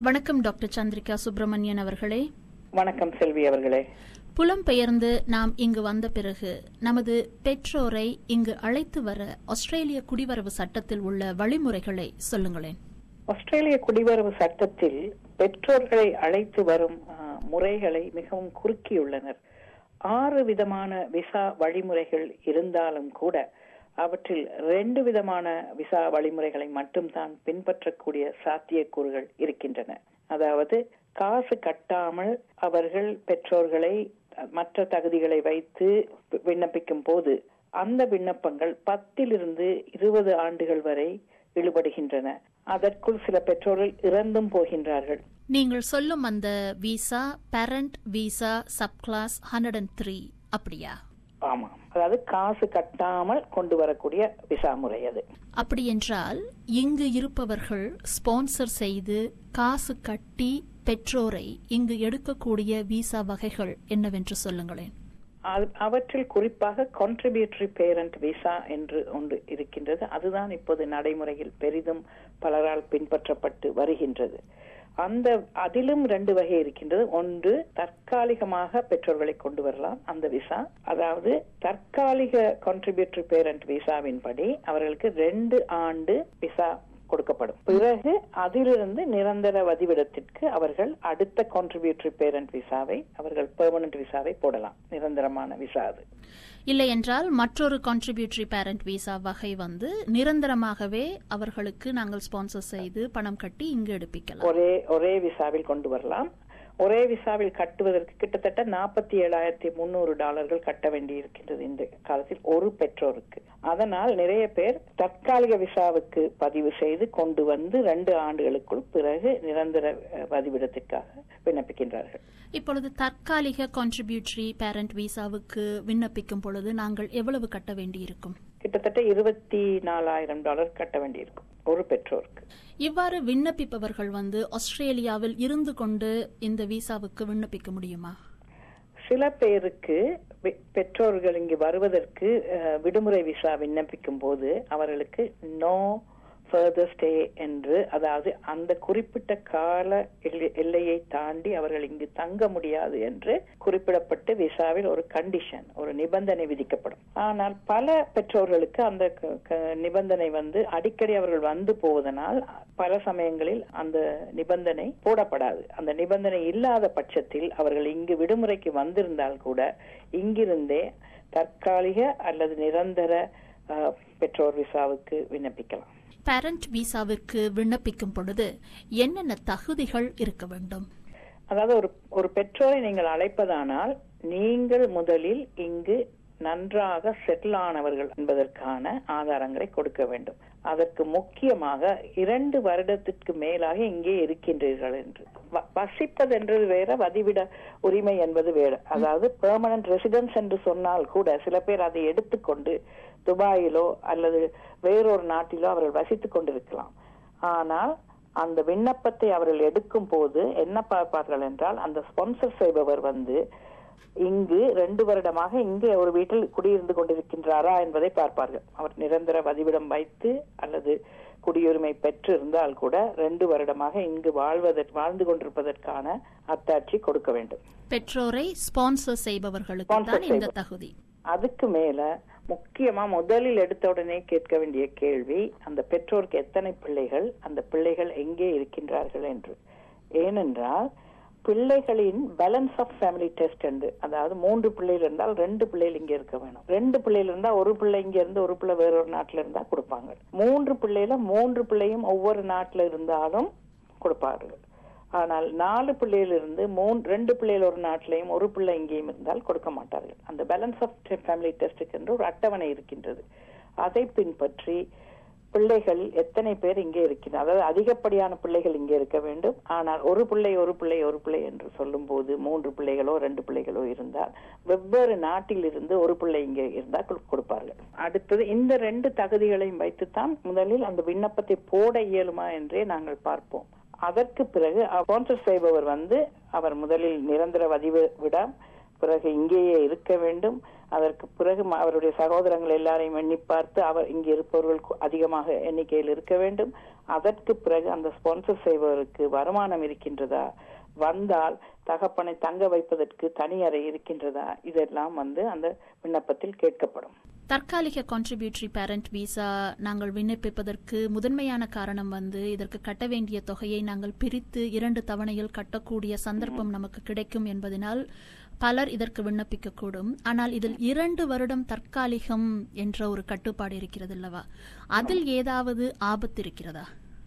வணக்கம் டாக்டர் சந்திரிகா சுப்பிரமணியன் அவர்களே வணக்கம் செல்வி அவர்களே புலம்பெயர்ந்து நாம் இங்கு வந்த பிறகு நமது பெற்றோரை இங்கு அழைத்து வர ஆஸ்திரேலிய குடிவரவு சட்டத்தில் உள்ள வழிமுறைகளை சொல்லுங்களேன் ஆஸ்திரேலிய குடிவரவு சட்டத்தில் பெற்றோர்களை அழைத்து வரும் ஆ, முறைகளை மிகவும் குறுக்கியுள்ளனர் ஆறு விதமான விசா வழிமுறைகள் இருந்தாலும் கூட அவற்றில் ரெண்டு விதமான விசா வழிமுறைகளை மட்டும்தான் பின்பற்றக்கூடிய சாத்தியக்கூறுகள் இருக்கின்றன அதாவது காசு கட்டாமல் அவர்கள் பெற்றோர்களை மற்ற தகுதிகளை வைத்து விண்ணப்பிக்கும் போது அந்த விண்ணப்பங்கள் பத்திலிருந்து இருபது ஆண்டுகள் வரை இழுபடுகின்றன அதற்குள் சில பெற்றோர்கள் இறந்தும் போகின்றார்கள் நீங்கள் சொல்லும் அந்த visa parent visa sub class hundred and three அப்படியா ஆமாம் அதாவது காசு கட்டாமல் கொண்டு வரக்கூடிய விசா முறை அது அப்படி என்றால் இங்கு இருப்பவர்கள் ஸ்பான்சர் செய்து காசு கட்டி பெற்றோரை இங்கு எடுக்கக்கூடிய விசா வகைகள் என்னவென்று சொல்லுங்களேன் அது- அவற்றில் குறிப்பாக கான்ட்ரிபியூட்டரி பேரண்ட் விசா என்று ஒன்று இருக்கின்றது அதுதான் இப்போது நடைமுறையில் பெரிதும் பலரால் பின்பற்றப்பட்டு வருகின்றது அந்த அதிலும் ரெண்டு வகை இருக்கின்றது ஒன்று தற்காலிகமாக பெற்றோர்களை கொண்டு வரலாம் அந்த விசா அதாவது தற்காலிக கான்ட்ரிபியூட்டரி பேரண்ட் விசாவின் படி அவர்களுக்கு ரெண்டு ஆண்டு விசா கொடுக்கப்படும் பிறகு அதிலிருந்து நிரந்தர வதிவிடத்திற்கு அவர்கள் அடுத்த கான்ட்ரிபியூட்டரி பேரண்ட் விசாவை அவர்கள் பெர்மனன்ட் விசாவை போடலாம் நிரந்தரமான விசா அது இல்லை என்றால் மற்றொரு கான்ட்ரிபியூட்டரி பேரண்ட் விசா வகை வந்து நிரந்தரமாகவே அவர்களுக்கு நாங்கள் ஸ்பான்சர் செய்து பணம் கட்டி இங்கு எடுப்பிக்கலாம் ஒரே ஒரே விசாவில் கொண்டு வரலாம் ஒரே விசாவில் கட்டுவதற்கு கிட்டத்தட்ட நாற்பத்தி ஏழாயிரத்தி முன்னூறு டாலர்கள் கட்ட வேண்டி இருக்கின்றது இந்த காலத்தில் ஒரு பெற்றோருக்கு அதனால் நிறைய பேர் தற்காலிக விசாவுக்கு பதிவு செய்து கொண்டு வந்து ரெண்டு ஆண்டுகளுக்குள் பிறகு நிரந்தர அஹ், வதிவிடத்திற்காக விண்ணப்பிக்கின்றார்கள் இப்பொழுது தற்காலிக கான்ட்ரிபியூட்டரி பேரண்ட் விசாவுக்கு விண்ணப்பிக்கும் பொழுது நாங்கள் எவ்வளவு கட்ட வேண்டியிருக்கும் கிட்டத்தட்ட இருபத்தி நாலாயிரம் டாலர் கட்ட வேண்டியிருக்கும் ஒரு பெற்றோருக்கு இவ்வாறு விண்ணப்பிப்பவர்கள் வந்து ஆஸ்திரேலியாவில் இருந்து கொண்டு இந்த விசாவுக்கு விண்ணப்பிக்க முடியுமா சில பேருக்கு பெ- பெற்றோர்கள் இங்கு வருவதற்கு அஹ், விடுமுறை விசா விண்ணப்பிக்கும் போது அவர்களுக்கு நோ ஃபர்தர் ஸ்டே என்று அதாவது அந்த குறிப்பிட்ட கால எல்லை- எல்லையை தாண்டி அவர்கள் இங்கு தங்க முடியாது என்று குறிப்பிடப்பட்டு விசாவில் ஒரு கண்டிஷன் ஒரு நிபந்தனை விதிக்கப்படும் ஆனால் பல பெற்றோர்களுக்கு அந்த க- க- நிபந்தனை வந்து அடிக்கடி அவர்கள் வந்து போவதனால் பல சமயங்களில் அந்த நிபந்தனை போடப்படாது அந்த நிபந்தனை இல்லாத பட்சத்தில் அவர்கள் இங்கு விடுமுறைக்கு வந்திருந்தால் கூட இங்கிருந்தே தற்காலிக அல்லது நிரந்தர அஹ், பெற்றோர் விசாவுக்கு விண்ணப்பிக்கலாம் பேரண்ட் விசாவிற்கு விண்ணப்பிக்கும் பொழுது என்னென்ன தகுதிகள் இருக்க வேண்டும் அதாவது ஒரு ஒரு பெற்றோரை நீங்கள் அழைப்பதானால் நீங்கள் முதலில் இங்கு நன்றாக செட்டில் ஆனவர்கள் என்பதற்கான ஆதாரங்களை கொடுக்க வேண்டும் அதற்கு முக்கியமாக இரண்டு வருடத்திற்கு மேலாக இங்கே இருக்கின்றீர்கள் என்று வ- வசிப்பதென்றது வேற வதிவிட உரிமை என்பது வேற அதாவது பெர்மனன்ட் ரெசிடென்ஸ் என்று சொன்னால் கூட சில பேர் அதை எடுத்துக்கொண்டு துபாயிலோ அல்லது வேறொரு நாட்டிலோ அவர்கள் வசித்துக் கொண்டிருக்கலாம் ஆனால் அந்த விண்ணப்பத்தை அவர்கள் எடுக்கும் போது என்ன பார்ப்பார்கள் என்றால் அந்த ஸ்பான்சர் செய்பவர் வந்து இங்கு ரெண்டு வருடமாக இங்கே ஒரு வீட்டில் குடியிருந்து கொண்டிருக்கின்றாரா என்பதை பார்ப்பார்கள் அவர் நிரந்தர வதிவிடம் வைத்து அல்லது குடியுரிமை பெற்று இருந்தால் கூட ரெண்டு வருடமாக இங்கு வாழ்வதற்கு வாழ்ந்து கொண்டிருப்பதற்கான அத்தாட்சி கொடுக்க வேண்டும் பெற்றோரை ஸ்பான்சர் செய்பவர்களுக்கு Sponsor தான் இந்த செய்பவர். தகுதி அதுக்கு மேல முக்கியமா முதலில் எடுத்த உடனே கேட்க வேண்டிய கேள்வி அந்த பெற்றோருக்கு எத்தனை பிள்ளைகள் அந்த பிள்ளைகள் எங்கே இருக்கின்றார்கள் என்று ஏனென்றால் பிள்ளைகளின் பேலன்ஸ் ஆஃப் ஃபேமிலி டெஸ்ட் என்று அதாவது மூன்று பிள்ளைகள் இருந்தால் ரெண்டு பிள்ளைகள் இங்க இருக்க வேணும் ரெண்டு பிள்ளைகள் இருந்தா ஒரு பிள்ளை இங்க இருந்து ஒரு பிள்ளை வேறொரு நாட்டுல இருந்தா கொடுப்பாங்க மூன்று பிள்ளையில மூன்று பிள்ளையும் ஒவ்வொரு நாட்டுல இருந்தாலும் கொடுப்பார்கள் ஆனால் நாலு பிள்ளைகள் இருந்து மூணு ரெண்டு பிள்ளைகள் ஒரு நாட்டிலையும் ஒரு பிள்ளை இங்கேயும் இருந்தால் கொடுக்க மாட்டார்கள் அந்த பேலன்ஸ் ஆஃப் ஃபேமிலி டெஸ்டுக்கு என்று ஒரு அட்டவணை இருக்கின்றது அதை பின்பற்றி பிள்ளைகள் எத்தனை பேர் இங்கே இருக்கின்றனர் அதாவது அதிகப்படியான பிள்ளைகள் இங்கே இருக்க வேண்டும் ஆனால் ஒரு பிள்ளை ஒரு பிள்ளை ஒரு பிள்ளை என்று சொல்லும்போது மூன்று பிள்ளைகளோ ரெண்டு பிள்ளைகளோ இருந்தால் வெவ்வேறு நாட்டில் இருந்து ஒரு பிள்ளை இங்கே இருந்தால் கொடு- கொடுப்பார்கள் அடுத்தது இந்த ரெண்டு தகுதிகளையும் வைத்துத்தான் முதலில் அந்த விண்ணப்பத்தை போட இயலுமா என்றே நாங்கள் பார்ப்போம் அதற்கு பிறகு ஸ்பான்சர் செய்பவர் வந்து அவர் முதலில் நிரந்தர வதிவு விடம் பிறகு இங்கேயே இருக்க வேண்டும் அதற்கு பிறகு ம- அவருடைய சகோதரங்கள் எல்லாரையும் எண்ணி பார்த்து அவர் இங்கே இருப்பவர்கள் கு- அதிகமாக எண்ணிக்கையில் இருக்க வேண்டும் அதற்கு பிறகு அந்த ஸ்பான்சர் செய்பவருக்கு வருமானம் இருக்கின்றதா வந்தால் தகப்பனை தங்க வைப்பதற்கு தனி அறை இருக்கின்றதா இதெல்லாம் வந்து அந்த விண்ணப்பத்தில் கேட்கப்படும் தற்காலிக கான்ட்ரிபியூட்டரி பேரண்ட் விசா நாங்கள் விண்ணப்பிப்பதற்கு முதன்மையான காரணம் வந்து இதற்கு கட்ட வேண்டிய தொகையை நாங்கள் பிரித்து இரண்டு தவணையில் கட்டக்கூடிய சந்தர்ப்பம் நமக்கு கிடைக்கும் என்பதனால் பலர் இதற்கு விண்ணப்பிக்கக்கூடும் ஆனால் இதில் இரண்டு வருடம் தற்காலிகம் என்ற ஒரு கட்டுப்பாடு இருக்கிறது அல்லவா அதில் ஏதாவது ஆபத்து இருக்கிறதா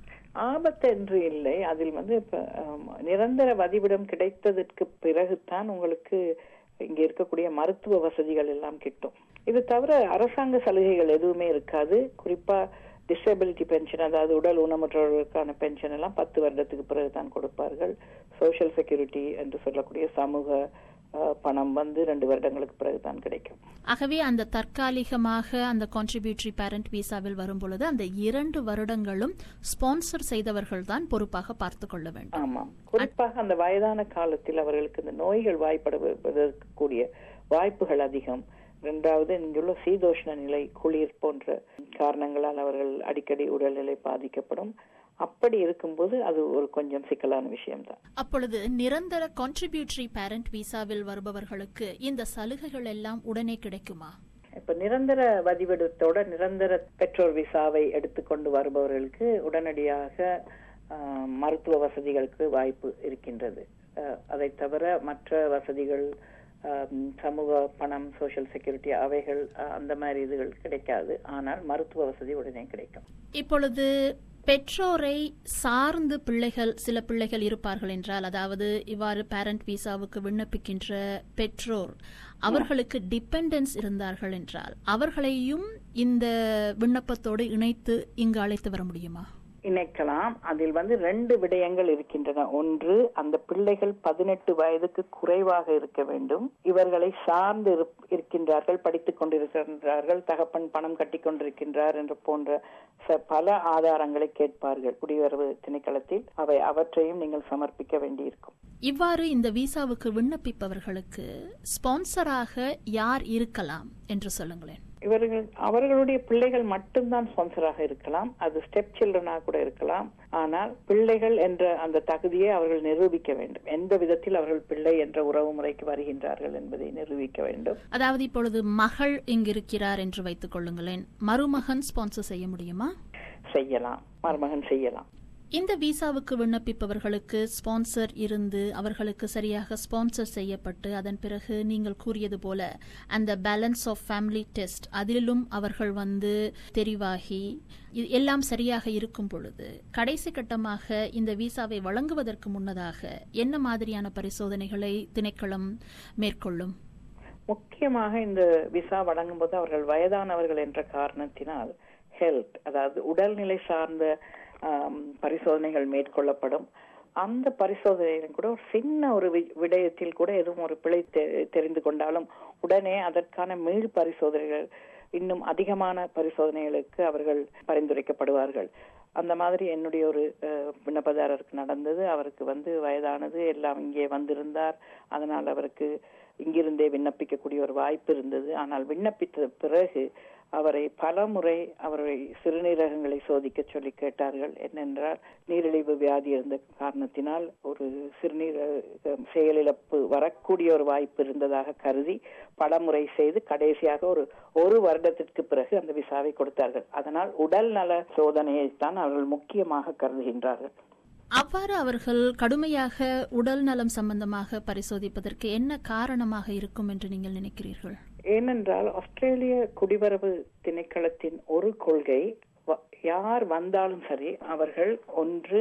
ஆபத்து என்று இல்லை அதில் வந்து இப்ப ஆம், நிரந்தர வதிவிடம் கிடைத்ததற்கு பிறகுதான் உங்களுக்கு இங்க இருக்கக்கூடிய மருத்துவ வசதிகள் எல்லாம் கிட்டும் இது தவிர அரசாங்க சலுகைகள் எதுவுமே இருக்காது குறிப்பா டிசபிலிட்டி பென்ஷன் அதாவது உடல் ஊனமுற்றவர்களுக்கான பென்ஷன் எல்லாம் பத்து வருடத்துக்கு பிறகுதான் கொடுப்பார்கள் சோஷியல் செக்யூரிட்டி என்று சொல்லக்கூடிய சமூக அஹ், பணம் வந்து ரெண்டு வருடங்களுக்கு பிறகுதான் கிடைக்கும் ஆகவே அந்த தற்காலிகமாக அந்த கான்ட்ரிபியூட்டரி பேரண்ட் விசாவில் வரும் பொழுது அந்த இரண்டு வருடங்களும் ஸ்பான்சர் செய்தவர்கள் தான் பொறுப்பாக பார்த்து கொள்ள வேண்டும் ஆமாம் குறிப்பாக அந்த வயதான காலத்தில் அவர்களுக்கு இந்த நோய்கள் வாய்ப்படுவதற்கு கூடிய வாய்ப்புகள் அதிகம் இரண்டாவது இங்குள்ள சீதோஷ்ண நிலை குளிர் போன்ற காரணங்களால் அவர்கள் அடிக்கடி உடல்நிலை பாதிக்கப்படும் அப்படி இருக்கும்போது அது ஒரு கொஞ்சம் சிக்கலான விஷயம்தான் அப்பொழுது நிரந்தர கான்ட்ரிபியூட்டரி பேரண்ட் விசாவில் வருபவர்களுக்கு இந்த சலுகைகள் எல்லாம் உடனே கிடைக்குமா இப்ப நிரந்தர வதிவிடத்தோட நிரந்தர பெற்றோர் விசாவை எடுத்துக்கொண்டு வருபவர்களுக்கு உடனடியாக ஆஹ், மருத்துவ வசதிகளுக்கு வாய்ப்பு இருக்கின்றது ஆஹ், அதை தவிர மற்ற வசதிகள் ஆஹ், சமூக பணம் சோஷியல் செக்யூரிட்டி அவைகள் ஆஹ், அந்த மாதிரி இதுகள் கிடைக்காது ஆனால் மருத்துவ வசதி உடனே கிடைக்கும் இப்பொழுது பெற்றோரை சார்ந்து பிள்ளைகள் சில பிள்ளைகள் இருப்பார்கள் என்றால் அதாவது இவ்வாறு பேரண்ட் விசாவுக்கு விண்ணப்பிக்கின்ற பெற்றோர் அவர்களுக்கு டிபெண்டன்ஸ் இருந்தார்கள் என்றால் அவர்களையும் இந்த விண்ணப்பத்தோடு இணைத்து இங்கு அழைத்து வர முடியுமா இணைக்கலாம் அதில் வந்து ரெண்டு விடயங்கள் இருக்கின்றன ஒன்று அந்த பிள்ளைகள் பதினெட்டு வயதுக்கு குறைவாக இருக்க வேண்டும் இவர்களை சார்ந்து இருப்- இருக்கின்றார்கள் படித்துக் கொண்டிருக்கின்றார்கள் தகப்பன் பணம் கட்டி கொண்டிருக்கின்றார் என்று போன்ற ச- பல ஆதாரங்களை கேட்பார்கள் குடியுறவு திணைக்களத்தில் அவை அவற்றையும் நீங்கள் சமர்ப்பிக்க வேண்டியிருக்கும் இவ்வாறு இந்த விசாவுக்கு விண்ணப்பிப்பவர்களுக்கு ஸ்பான்சராக யார் இருக்கலாம் என்று சொல்லுங்களேன் இவர்கள் அவர்களுடைய பிள்ளைகள் மட்டும்தான் ஸ்பான்சராக இருக்கலாம் அது ஸ்டெப் சில்ட்ரனாக கூட இருக்கலாம் ஆனால் பிள்ளைகள் என்ற அந்த தகுதியை அவர்கள் நிரூபிக்க வேண்டும் எந்த விதத்தில் அவர்கள் பிள்ளை என்ற உறவு முறைக்கு வருகின்றார்கள் என்பதை நிரூபிக்க வேண்டும் அதாவது இப்பொழுது மகள் இங்கு இருக்கிறார் என்று வைத்துக் கொள்ளுங்களேன் மருமகன் ஸ்பான்சர் செய்ய முடியுமா செய்யலாம் மருமகன் செய்யலாம் இந்த விசாவுக்கு விண்ணப்பிப்பவர்களுக்கு ஸ்பான்சர் இருந்து அவர்களுக்கு சரியாக ஸ்பான்சர் செய்யப்பட்டு அதன் பிறகு நீங்கள் கூறியது போல அந்த பேலன்ஸ் ஆஃப் ஃபேமிலி டெஸ்ட் அதிலும் அவர்கள் வந்து தெரிவாகி இது எல்லாம் சரியாக இருக்கும் பொழுது கடைசி கட்டமாக இந்த விசாவை வழங்குவதற்கு முன்னதாக என்ன மாதிரியான பரிசோதனைகளை திணைக்களம் மேற்கொள்ளும் முக்கியமாக இந்த விசா வழங்கும் போது அவர்கள் வயதானவர்கள் என்ற காரணத்தினால் ஹெல்த் அதாவது உடல்நிலை சார்ந்த ஆம், பரிசோதனைகள் மேற்கொள்ளப்படும் அந்த பரிசோதனையிலும் கூட ஒரு சின்ன ஒரு வி- விடயத்தில் கூட எதுவும் ஒரு பிழை தெ- தெரிந்து கொண்டாலும் உடனே அதற்கான மீள் பரிசோதனைகள் இன்னும் அதிகமான பரிசோதனைகளுக்கு அவர்கள் பரிந்துரைக்கப்படுவார்கள் அந்த மாதிரி என்னுடைய ஒரு அஹ், விண்ணப்பதாரருக்கு நடந்தது அவருக்கு வந்து வயதானது எல்லாம் இங்கே வந்திருந்தார் அதனால் அவருக்கு இங்கிருந்தே விண்ணப்பிக்கக்கூடிய ஒரு வாய்ப்பு இருந்தது ஆனால் விண்ணப்பித்த பிறகு அவரை பல முறை அவரை சிறுநீரகங்களை சோதிக்க சொல்லி கேட்டார்கள் என்னென்றால் நீரிழிவு வியாதி இருந்த காரணத்தினால் ஒரு சிறுநீரக செயலிழப்பு வரக்கூடிய ஒரு வாய்ப்பு இருந்ததாக கருதி பல முறை செய்து கடைசியாக ஒரு ஒரு வருடத்திற்கு பிறகு அந்த விசாவை கொடுத்தார்கள் அதனால் உடல் நல சோதனையைத்தான் அவர்கள் முக்கியமாக கருதுகின்றார்கள் அவ்வாறு அவர்கள் கடுமையாக உடல் நலம் சம்பந்தமாக பரிசோதிப்பதற்கு என்ன காரணமாக இருக்கும் என்று நீங்கள் நினைக்கிறீர்கள் ஏனென்றால் ஆஸ்திரேலிய குடிவரவு திணைக்களத்தின் ஒரு கொள்கை வ- யார் வந்தாலும் சரி அவர்கள் ஒன்று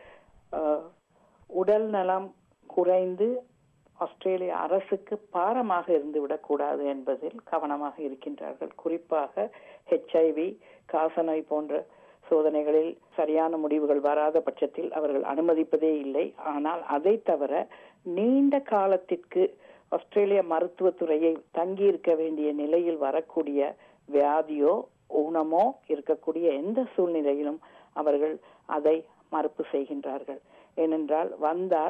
அஹ், உடல் நலம் குறைந்து ஆஸ்திரேலிய அரசுக்கு பாரமாக இருந்து விடக்கூடாது என்பதில் கவனமாக இருக்கின்றார்கள் குறிப்பாக ஹெச்ஐவி காசநோய் போன்ற சோதனைகளில் சரியான முடிவுகள் வராத பட்சத்தில் அவர்கள் அனுமதிப்பதே இல்லை ஆனால் அதை தவிர நீண்ட காலத்திற்கு ஆஸ்திரேலிய மருத்துவத்துறையை தங்கி இருக்க வேண்டிய நிலையில் வரக்கூடிய வியாதியோ ஊனமோ இருக்கக்கூடிய எந்த சூழ்நிலையிலும் அவர்கள் அதை மறுப்பு செய்கின்றார்கள் ஏனென்றால் வந்தால்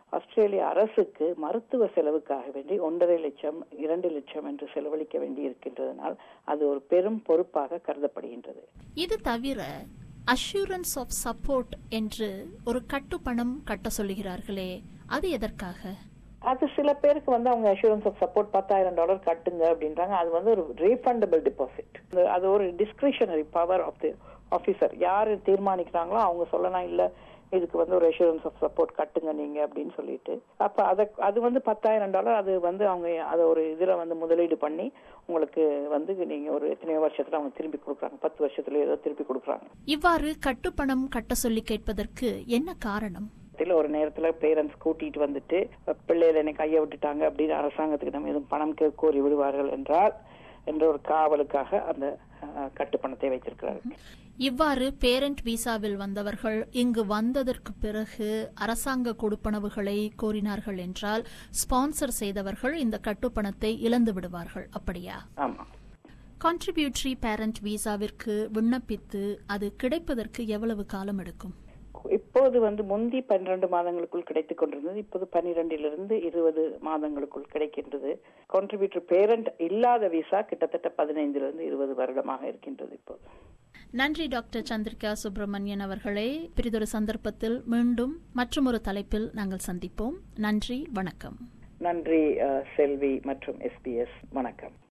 ஆஸ்திரேலிய அரசுக்கு மருத்துவ செலவுக்காக வேண்டி ஒன்றரை லட்சம் இரண்டு லட்சம் என்று செலவழிக்க வேண்டி இருக்கின்றதனால் அது ஒரு பெரும் பொறுப்பாக கருதப்படுகின்றது இது தவிர அஷூரன்ஸ் ஆஃப் சப்போர்ட் என்று ஒரு கட்டுப்பணம் கட்ட சொல்லுகிறார்களே அது எதற்காக அது சில பேருக்கு வந்து அவங்க அஷூரன்ஸ் ஆஃப் சப்போர்ட் பத்தாயிரம் டாலர் கட்டுங்க அப்படின்றாங்க அது வந்து ஒரு ரீஃபண்டபிள் டிபாசிட் அது ஒரு discretionary power of the officer யார் தீர்மானிக்கிறாங்களோ அவங்க சொல்லலாம் இல்ல இதுக்கு வந்து ஒரு அஷூரன்ஸ் ஆஃப் சப்போர்ட் கட்டுங்க நீங்க அப்படின்னு சொல்லிட்டு அப்ப அத அது வந்து பத்தாயிரம் டாலர் அது வந்து அவங்க அதை ஒரு இதுல வந்து முதலீடு பண்ணி உங்களுக்கு வந்து நீங்க ஒரு எத்தனையோ வருஷத்துல அவங்க திருப்பி கொடுக்குறாங்க பத்து வருஷத்துல ஏதோ திருப்பி கொடுக்குறாங்க இவ்வாறு கட்டுப்பணம் கட்ட சொல்லி கேட்பதற்கு என்ன காரணம் நேரத்துல ஒரு நேரத்துல பேரண்ட்ஸ் கூட்டிட்டு வந்துட்டு பிள்ளைகள் என்னை கையை விட்டுட்டாங்க அப்படின்னு அரசாங்கத்துக்கு நம்ம எதுவும் பணம் கே- கோரி விடுவார்கள் என்றால் என்ற ஒரு காவலுக்காக அந்த அஹ், கட்டுப்பணத்தை வைத்திருக்கிறார்கள் இவ்வாறு பேரண்ட் விசாவில் வந்தவர்கள் இங்கு வந்ததற்கு பிறகு அரசாங்க கொடுப்பனவுகளை கோரினார்கள் என்றால் ஸ்பான்சர் செய்தவர்கள் இந்த கட்டுப்பணத்தை இழந்து விடுவார்கள் அப்படியா ஆமா கான்ட்ரிபியூட்டரி பேரண்ட் விசாவிற்கு விண்ணப்பித்து அது கிடைப்பதற்கு எவ்வளவு காலம் எடுக்கும் இப்போது வந்து முந்தி பன்னிரண்டு மாதங்களுக்குள் கிடைத்துக் கொண்டிருந்தது இப்போது பன்னிரெண்டிலிருந்து இருபது மாதங்களுக்குள் கிடைக்கின்றது கான்ட்ரிபியூட்டர் பேரண்ட் இல்லாத விசா கிட்டத்தட்ட பதினைந்திலிருந்து இருபது வருடமாக இருக்கின்றது இப்போது நன்றி டாக்டர் சந்திரிகா சுப்பிரமணியன் அவர்களே பிரிதொரு சந்தர்ப்பத்தில் மீண்டும் மற்றொரு தலைப்பில் நாங்கள் சந்திப்போம் நன்றி வணக்கம் நன்றி அஹ், செல்வி மற்றும் எஸ்பிஎஸ் வணக்கம்